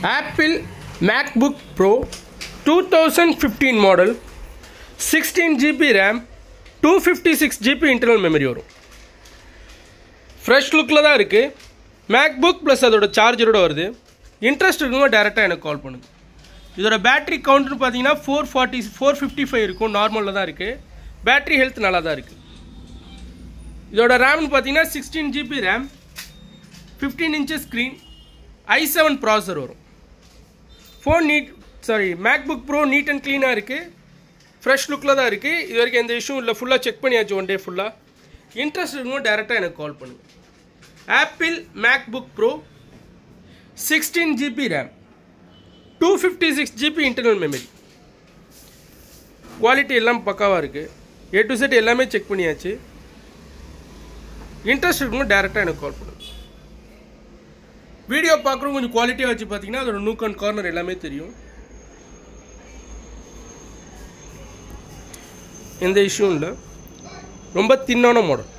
apple MacBook Pro two thousand fifteen model sixteen GB RAM two fifty six GB internal memory வரும் fresh லுக்கில் தான் இருக்குது MacBook plus அதோட சார்ஜரோட வருது interest இருக்குங்க டேரெக்டாக எனக்கு கால் பண்ணுங்க இதோட பேட்டரி கவுண்ட்னு பார்த்தீங்கன்னா four forty four fifty five இருக்கும் நார்மலில் தான் இருக்குது பேட்டரி ஹெல்த் நல்லா தான் இருக்குது இதோட ரேம்னு பார்த்தீங்கன்னா sixteen GB RAM fifteen inches screen I seven processor வரும் phone neat sorry MacBook Pro neat and க்ளீனாக இருக்குது ஃப்ரெஷ் லுக்கில் தான் இருக்குது இது வரைக்கும் எந்த இஷ்யூ இல்லை ஃபுல்லாக செக் பண்ணியாச்சு ஒன் டே ஃபுல்லாக இன்ட்ரெஸ்ட் இருக்கணும் டேரெக்டாக எனக்கு கால் பண்ணுங்கள் Apple MacBook Pro sixteen GB RAM two fifty six GB internal memory quality எல்லாம் பக்காவாக இருக்குது ஏ டு செட் எல்லாமே செக் பண்ணியாச்சு இன்ட்ரெஸ்ட் இருக்கணும் டேரெக்டாக எனக்கு கால் பண்ணுங்கள் வீடியோ பார்க்குறோம் கொஞ்சம் குவாலிட்டியாக வச்சு பார்த்தீங்கன்னா அதோட நூக் அண்ட் கார்னர் எல்லாமே தெரியும் எந்த இஷ்யூவும் இல்லை ரொம்ப தின்னான மாடல்